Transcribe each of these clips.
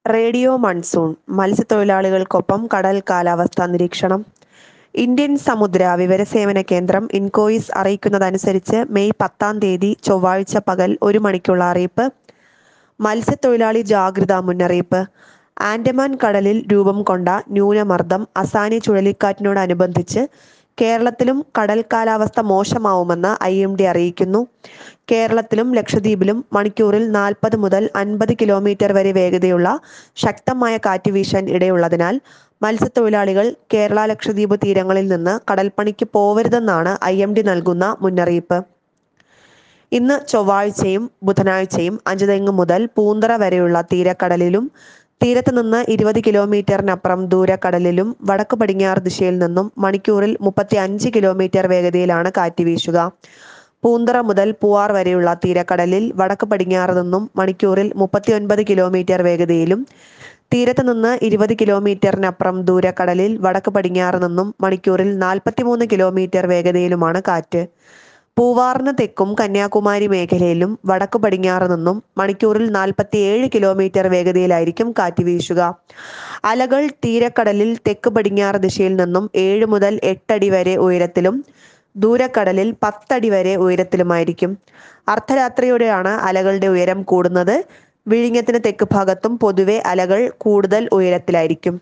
radio monsoon മത്സ്യത്തൊഴിലാളികൾക്കൊപ്പം കടൽ കാലാവസ്ഥാ നിരീക്ഷണം ഇന്ത്യൻ സമുദ്ര വിവരസേവന കേന്ദ്രം ഇൻകോയിസ് അറിയിക്കുന്നതനുസരിച്ച് മെയ് പത്താം തീയതി ചൊവ്വാഴ്ച പകൽ ഒരു മണിക്കുള്ള അറിയിപ്പ് മത്സ്യത്തൊഴിലാളി ജാഗ്രതാ മുന്നറിയിപ്പ് ആൻഡമാൻ കടലിൽ രൂപം കൊണ്ട ന്യൂനമർദ്ദം അസാനി ചുഴലിക്കാറ്റിനോടനുബന്ധിച്ച് കേരളത്തിലും കടൽ കാലാവസ്ഥ മോശമാവുമെന്ന് ഐ എം ഡി അറിയിക്കുന്നു കേരളത്തിലും ലക്ഷദ്വീപിലും മണിക്കൂറിൽ നാൽപ്പത് മുതൽ അൻപത് കിലോമീറ്റർ വരെ വേഗതയുള്ള ശക്തമായ കാറ്റ് വീശാൻ ഇടയുള്ളതിനാൽ മത്സ്യത്തൊഴിലാളികൾ കേരള ലക്ഷദ്വീപ് തീരങ്ങളിൽ നിന്ന് കടൽപ്പണിക്ക് പോവരുതെന്നാണ് ഐ എം ഡി നൽകുന്ന മുന്നറിയിപ്പ് ഇന്ന് ചൊവ്വാഴ്ചയും ബുധനാഴ്ചയും അഞ്ചുതെങ്ങ് മുതൽ പൂന്തറ വരെയുള്ള തീരക്കടലിലും തീരത്ത് നിന്ന് ഇരുപത് കിലോമീറ്ററിനപ്പുറം ദൂരക്കടലിലും വടക്ക് പടിഞ്ഞാറ് ദിശയിൽ നിന്നും മണിക്കൂറിൽ മുപ്പത്തി അഞ്ച് കിലോമീറ്റർ വേഗതയിലാണ് കാറ്റ് വീശുക പൂന്തറ മുതൽ പൂവാർ വരെയുള്ള തീരക്കടലിൽ വടക്ക് പടിഞ്ഞാറ് നിന്നും മണിക്കൂറിൽ മുപ്പത്തിയൊൻപത് കിലോമീറ്റർ വേഗതയിലും തീരത്ത് നിന്ന് ഇരുപത് കിലോമീറ്ററിനപ്പുറം ദൂരക്കടലിൽ വടക്ക് പടിഞ്ഞാറ് നിന്നും മണിക്കൂറിൽ നാൽപ്പത്തിമൂന്ന് കിലോമീറ്റർ വേഗതയിലുമാണ് കാറ്റ് പൂവാറിന് തെക്കും കന്യാകുമാരി മേഖലയിലും വടക്ക് പടിഞ്ഞാറ് നിന്നും മണിക്കൂറിൽ നാൽപ്പത്തിയേഴ് കിലോമീറ്റർ വേഗതയിലായിരിക്കും കാറ്റ് വീശുക അലകൾ തീരക്കടലിൽ തെക്ക് പടിഞ്ഞാറ് ദിശയിൽ നിന്നും ഏഴ് മുതൽ എട്ടടി വരെ ഉയരത്തിലും ദൂരക്കടലിൽ പത്തടി വരെ ഉയരത്തിലുമായിരിക്കും അർദ്ധരാത്രിയോടെയാണ് അലകളുടെ ഉയരം കൂടുന്നത് വിഴിഞ്ഞത്തിന് തെക്ക് ഭാഗത്തും പൊതുവെ അലകൾ കൂടുതൽ ഉയരത്തിലായിരിക്കും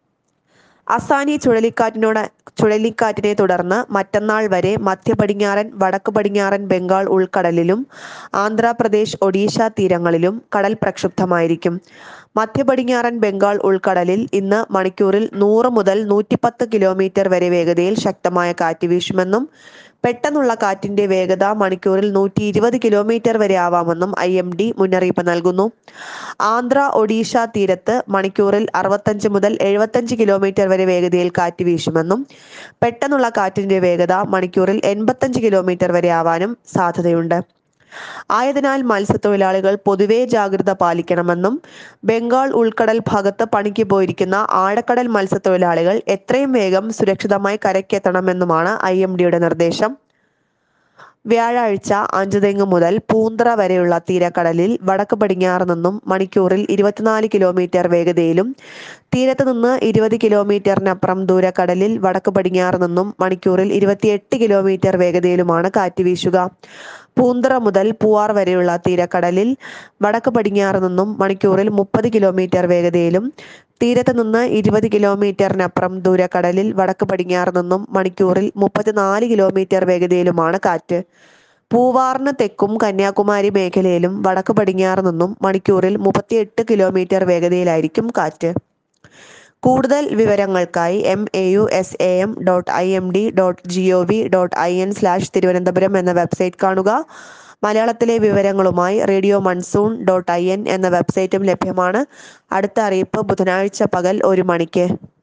അസാനി ചുഴലിക്കാറ്റിനോട് ചുഴലിക്കാറ്റിനെ തുടർന്ന് മറ്റന്നാൾ വരെ മധ്യ പടിഞ്ഞാറൻ വടക്ക് പടിഞ്ഞാറൻ ബംഗാൾ ഉൾക്കടലിലും ആന്ധ്രാപ്രദേശ് ഒഡീഷ തീരങ്ങളിലും കടൽ പ്രക്ഷുബ്ധമായിരിക്കും മധ്യ പടിഞ്ഞാറൻ ബംഗാൾ ഉൾക്കടലിൽ ഇന്ന് മണിക്കൂറിൽ നൂറ് മുതൽ നൂറ്റിപ്പത്ത് കിലോമീറ്റർ വരെ വേഗതയിൽ ശക്തമായ കാറ്റ് വീശുമെന്നും പെട്ടെന്നുള്ള കാറ്റിന്റെ വേഗത മണിക്കൂറിൽ നൂറ്റി ഇരുപത് കിലോമീറ്റർ വരെ ആവാമെന്നും ഐ എം ഡി മുന്നറിയിപ്പ് നൽകുന്നു ആന്ധ്ര ഒഡീഷ തീരത്ത് മണിക്കൂറിൽ അറുപത്തഞ്ച് മുതൽ എഴുപത്തഞ്ച് കിലോമീറ്റർ വരെ വേഗതയിൽ കാറ്റ് വീശുമെന്നും പെട്ടെന്നുള്ള കാറ്റിന്റെ വേഗത മണിക്കൂറിൽ എൺപത്തഞ്ച് കിലോമീറ്റർ വരെ ആവാനും സാധ്യതയുണ്ട് ആയതിനാൽ മത്സ്യത്തൊഴിലാളികൾ പൊതുവെ ജാഗ്രത പാലിക്കണമെന്നും ബംഗാൾ ഉൾക്കടൽ ഭാഗത്ത് പണിക്ക് പോയിരിക്കുന്ന ആഴക്കടൽ മത്സ്യത്തൊഴിലാളികൾ എത്രയും വേഗം സുരക്ഷിതമായി കരയ്ക്കെത്തണമെന്നുമാണ് ഐ എം ഡിയുടെ നിർദ്ദേശം വ്യാഴാഴ്ച അഞ്ചുതെങ്ങ് മുതൽ പൂന്തറ വരെയുള്ള തീരക്കടലിൽ വടക്ക് പടിഞ്ഞാറ് നിന്നും മണിക്കൂറിൽ ഇരുപത്തിനാല് കിലോമീറ്റർ വേഗതയിലും തീരത്ത് നിന്ന് ഇരുപത് കിലോമീറ്ററിനപ്പുറം ദൂരക്കടലിൽ വടക്ക് പടിഞ്ഞാറ് നിന്നും മണിക്കൂറിൽ ഇരുപത്തിയെട്ട് കിലോമീറ്റർ വേഗതയിലുമാണ് കാറ്റ് വീശുക പൂന്തറ മുതൽ പൂവാർ വരെയുള്ള തീരക്കടലിൽ വടക്ക് പടിഞ്ഞാറ് നിന്നും മണിക്കൂറിൽ മുപ്പത് കിലോമീറ്റർ വേഗതയിലും തീരത്ത് നിന്ന് ഇരുപത് കിലോമീറ്ററിനപ്പുറം ദൂരക്കടലിൽ വടക്ക് പടിഞ്ഞാറ് നിന്നും മണിക്കൂറിൽ മുപ്പത്തിനാല് കിലോമീറ്റർ വേഗതയിലുമാണ് കാറ്റ് പൂവാറിന് തെക്കും കന്യാകുമാരി മേഖലയിലും വടക്ക് പടിഞ്ഞാറ് നിന്നും മണിക്കൂറിൽ മുപ്പത്തിയെട്ട് കിലോമീറ്റർ വേഗതയിലായിരിക്കും കാറ്റ് കൂടുതൽ വിവരങ്ങൾക്കായി M A U S A M dot I M D dot G O V dot I N slash Thiruvananthapuram എന്ന വെബ്സൈറ്റ് കാണുക മലയാളത്തിലെ വിവരങ്ങളുമായി radio monsoon dot I N എന്ന വെബ്സൈറ്റും ലഭ്യമാണ് അടുത്ത അറിയിപ്പ് ബുധനാഴ്ച പകൽ ഒരു മണിക്ക്